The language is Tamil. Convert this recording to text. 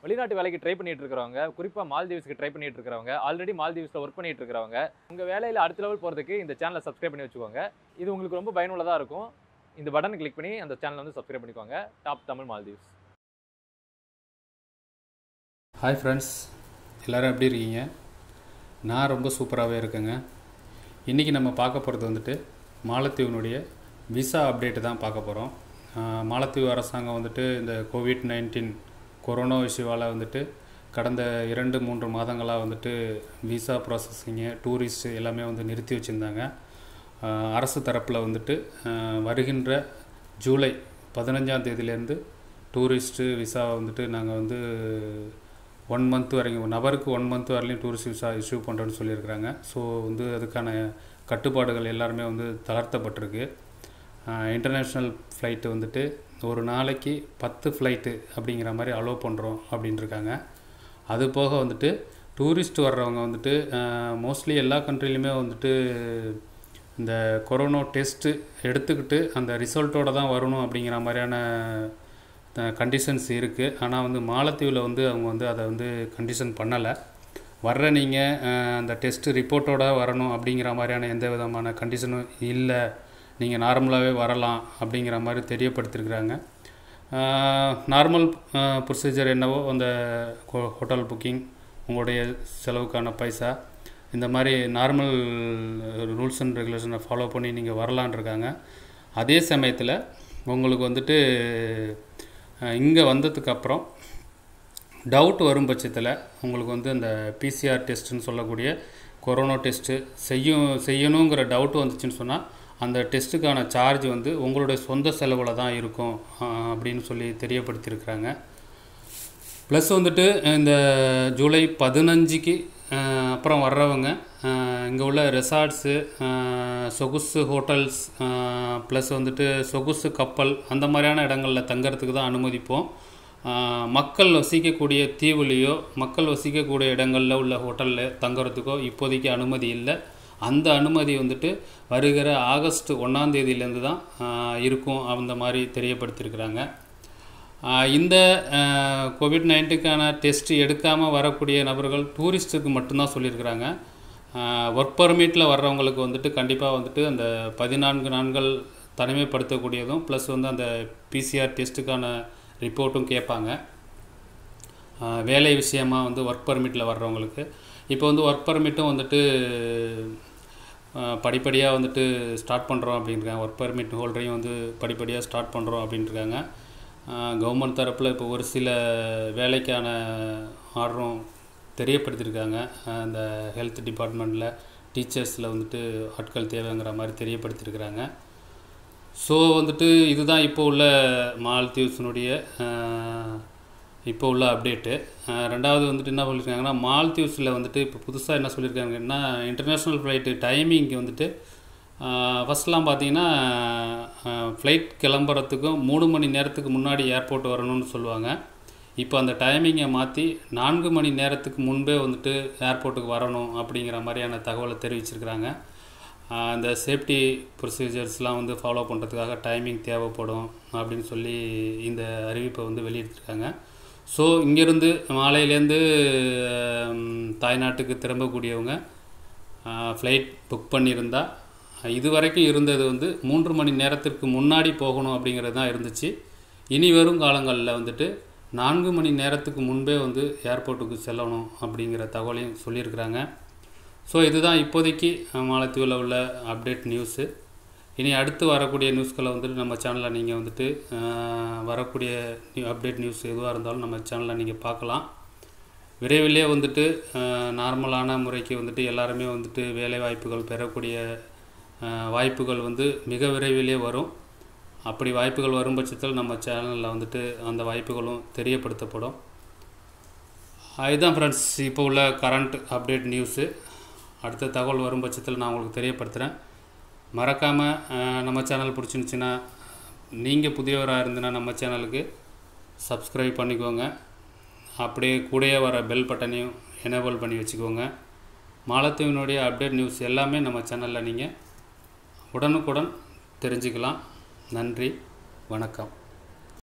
வெளிநாட்டு வேலைக்கு ட்ரை பண்ணிட்டு இருக்கிறவங்க குறிப்பாக மால்தீவ்ஸ்க்கு ட்ரை பண்ணிட்டு இருக்கிறவங்க ஆல்ரெடி மால்தீவ்ஸில் ஒர்க் பண்ணிட்டு இருக்கிறவங்க உங்கள் வேலையில் அடுத்த லெவல் போகிறதுக்கு இந்த சேனலை சப்ஸ்கிரைப் பண்ணி வச்சுக்கோங்க இது உங்களுக்கு ரொம்ப பயனுள்ளதாக இருக்கும் இந்த பட்டனை கிளிக் பண்ணி அந்த சேனலை வந்து சப்ஸ்கிரைப் பண்ணிக்கோங்க top Tamil Maldives hi friends எல்லோரும் எப்படி இருக்கீங்க நான் ரொம்ப சூப்பராகவே இருக்கேங்க இன்றைக்கி நம்ம பார்க்க போகிறது வந்துட்டு மாலத்தீவினுடைய விசா அப்டேட்டு தான் பார்க்க போகிறோம் மாலத்தீவு அரசாங்கம் வந்துட்டு இந்த கோவிட் நைன்டீன் கொரோனா இஷ்யூவால் வந்துட்டு கடந்த இரண்டு மூன்று மாதங்களாக வந்துட்டு விசா ப்ராசஸிங்கு டூரிஸ்ட் எல்லாமே வந்து நிறுத்தி வச்சுருந்தாங்க ஆஹ் அரசு தரப்பில் வந்துட்டு ஆஹ் வருகின்ற ஜூலை பதினஞ்சாம் தேதியிலேருந்து டூரிஸ்ட்டு விசா வந்துட்டு நாங்கள் வந்து ஒன் மந்த் வரைக்கும் ஒரு நபருக்கு ஒன் மந்த் வரையிலும் டூரிஸ்ட் விசா இஷ்யூ பண்ணுறோன்னு சொல்லியிருக்கிறாங்க ஸோ வந்து அதுக்கான கட்டுப்பாடுகள் எல்லாருமே வந்து தளர்த்தப்பட்டிருக்கு இன்டர்நேஷ்னல் ஃப்ளைட்டு வந்துட்டு ஒரு நாளைக்கு பத்து ஃப்ளைட்டு அப்படிங்கிற மாதிரி அலோவ் பண்ணுறோம் அப்படின்னு இருக்காங்க அது போக வந்துட்டு டூரிஸ்ட் வர்றவங்க வந்துட்டு மோஸ்ட்லி எல்லா கண்ட்ரிலையுமே வந்துட்டு இந்த கொரோனா டெஸ்ட்டு எடுத்துக்கிட்டு அந்த ரிசல்ட்டோடு தான் வரணும் அப்படிங்கிற மாதிரியான கண்டிஷன்ஸ் இருக்குது ஆனால் வந்து மாலத்தீவில் வந்து அவங்க வந்து அதை வந்து கண்டிஷன் பண்ணலை வர்ற நீங்கள் அந்த டெஸ்ட் ரிப்போர்ட்டோட வரணும் அப்படிங்கிற மாதிரியான எந்த விதமான கண்டிஷனும் இல்லை நீங்கள் நார்மலாகவே வரலாம் அப்படிங்கிற மாதிரி தெரியப்படுத்திருக்கிறாங்க நார்மல் ப்ரொசீஜர் என்னவோ அந்த ஹோட்டல் புக்கிங் உங்களுடைய செலவுக்கான பைசா இந்த மாதிரி நார்மல் ரூல்ஸ் அண்ட் ரெகுலேஷனை ஃபாலோ பண்ணி நீங்கள் வரலான் இருக்காங்க அதே சமயத்தில் உங்களுக்கு வந்துட்டு இங்கே வந்ததுக்கப்புறம் டவுட் வரும் பட்சத்தில் உங்களுக்கு வந்து அந்த பிசிஆர் டெஸ்ட்டுன்னு சொல்லக்கூடிய கொரோனா டெஸ்ட்டு செய்யும் செய்யணுங்கிற டவுட் வந்துச்சுன்னு சொன்னால் அந்த டெஸ்ட்டுக்கான சார்ஜ் வந்து உங்களுடைய சொந்த செலவில் தான் இருக்கும் ஆஹ் அப்படின்னு சொல்லி தெரியப்படுத்தியிருக்கிறாங்க ப்ளஸ் வந்துட்டு இந்த ஜூலை பதினஞ்சுக்கு ஆஹ் அப்புறம் வர்றவங்க இங்கே உள்ள ரெசார்ட்ஸு சொகுசு ஹோட்டல்ஸ் ப்ளஸ் வந்துட்டு சொகுசு கப்பல் அந்த மாதிரியான இடங்களில் தங்கறதுக்கு தான் அனுமதிப்போம் ஆஹ் மக்கள் வசிக்கக்கூடிய தீவுலேயோ மக்கள் வசிக்கக்கூடிய இடங்களில் உள்ள ஹோட்டலில் தங்குறதுக்கோ இப்போதைக்கு அனுமதி இல்லை அந்த அனுமதி வந்துட்டு வருகிற ஆகஸ்ட் ஒன்றாம் தேதியிலேருந்து தான் ஆஹ் இருக்கும் அந்த மாதிரி தெரியப்படுத்தியிருக்கிறாங்க ஆஹ் இந்த கோவிட் நைன்டீனுக்கான டெஸ்ட் எடுக்காமல் வரக்கூடிய நபர்கள் டூரிஸ்ட்டுக்கு மட்டும்தான் சொல்லியிருக்கிறாங்க ஒர்க் பர்மிட்டில் வர்றவங்களுக்கு வந்துட்டு கண்டிப்பாக வந்துட்டு அந்த பதினான்கு நாட்கள் தனிமைப்படுத்தக்கூடியதும் ப்ளஸ் வந்து அந்த பிசிஆர் டெஸ்ட்டுக்கான ரிப்போர்ட்டும் கேட்பாங்க ஆஹ் வேலை விஷயமா வந்து ஒர்க் பர்மிட்டில் வர்றவங்களுக்கு இப்போ வந்து ஒர்க் பர்மிட்டும் வந்துட்டு படிப்படியாக வந்துட்டு ஸ்டார்ட் பண்ணுறோம் அப்படின்றாங்க ஒர்க் பர்மிட் ஹோல்டரையும் வந்து படிப்படியாக ஸ்டார்ட் பண்ணுறோம் அப்படின்ட்டுருக்காங்க கவர்மெண்ட் தரப்பில் இப்போ ஒரு சில வேலைக்கான ஆர்டரும் தெரியப்படுத்தியிருக்காங்க அந்த ஹெல்த் டிபார்ட்மெண்ட்டில் டீச்சர்ஸில் வந்துட்டு ஆட்கள் தேவைங்கிற மாதிரி தெரியப்படுத்தியிருக்கிறாங்க ஸோ வந்துட்டு இதுதான் இப்போ உள்ள மால்தீவ்ஸினுடைய இப்போ உள்ள அப்டேட்டு ரெண்டாவது வந்துட்டு என்ன சொல்லியிருக்காங்கன்னா மால்தீவ்ஸில் வந்துட்டு இப்போ புதுசாக என்ன சொல்லியிருக்காங்கன்னா இன்டர்நேஷ்னல் ஃப்ளைட்டு டைமிங்க்கு வந்துட்டு ஃபஸ்ட்லாம் பார்த்தீங்கன்னா ஃப்ளைட் கிளம்புறதுக்கும் மூணு மணி நேரத்துக்கு முன்னாடி ஏர்போர்ட் வரணும்னு சொல்லுவாங்க இப்போ அந்த டைமிங்கை மாற்றி நான்கு மணி நேரத்துக்கு முன்பே வந்துட்டு ஏர்போர்ட்டுக்கு வரணும் அப்படிங்கிற மாதிரியான தகவலை தெரிவிச்சிருக்கிறாங்க அந்த சேஃப்டி ப்ரொசீஜர்ஸ்லாம் வந்து ஃபாலோ பண்ணுறதுக்காக டைமிங் தேவைப்படும் அப்படின்னு சொல்லி இந்த அறிவிப்பை வந்து வெளியிட்டிருக்காங்க ஸோ இங்கேருந்து மாலையிலேருந்து தாய்நாட்டுக்கு திரும்பக்கூடியவங்க ஃப்ளைட் புக் பண்ணியிருந்தால் இது வரைக்கும் இருந்தது வந்து மூன்று மணி நேரத்திற்கு முன்னாடி போகணும் அப்படிங்கிறது தான் இருந்துச்சு இனி வரும் காலங்களில் வந்துட்டு நான்கு மணி நேரத்துக்கு முன்பே வந்து ஏர்போர்ட்டுக்கு செல்லணும் அப்படிங்கிற தகவலையும் சொல்லியிருக்கிறாங்க ஸோ இதுதான் இப்போதைக்கு மாலத்தீவில் உள்ள அப்டேட் நியூஸு இனி அடுத்து வரக்கூடிய நியூஸ்களை வந்துட்டு நம்ம சேனலில் நீங்கள் வந்துட்டு வரக்கூடிய அப்டேட் நியூஸ் எதுவாக இருந்தாலும் நம்ம சேனலில் நீங்கள் பார்க்கலாம் விரைவிலே வந்துட்டு நார்மலான முறைக்கு வந்துட்டு எல்லாருமே வந்துட்டு வேலை வாய்ப்புகள் பெறக்கூடிய வாய்ப்புகள் வந்து மிக விரைவிலே வரும் அப்படி வாய்ப்புகள் வரும் பட்சத்தில் நம்ம சேனலில் வந்துட்டு அந்த வாய்ப்புகளும் தெரியப்படுத்தப்படும் இதுதான் ஃப்ரெண்ட்ஸ் இப்போ உள்ள கரண்ட் அப்டேட் நியூஸு அடுத்த தகவல் வரும் பட்சத்தில் நான் உங்களுக்கு தெரியப்படுத்துகிறேன் மறக்காமல் நம்ம சேனல் பிடிச்சிருந்துச்சின்னா நீங்கள் புதியவராக இருந்துன்னா நம்ம சேனலுக்கு சப்ஸ்கிரைப் பண்ணிக்கோங்க அப்படியே கூடயே வர பெல் பட்டனையும் எனேபிள் பண்ணி வச்சுக்கோங்க மாலத்தீவினுடைய அப்டேட் நியூஸ் எல்லாமே நம்ம சேனலில் நீங்கள் உடனுக்குடன் தெரிஞ்சுக்கலாம் நன்றி வணக்கம்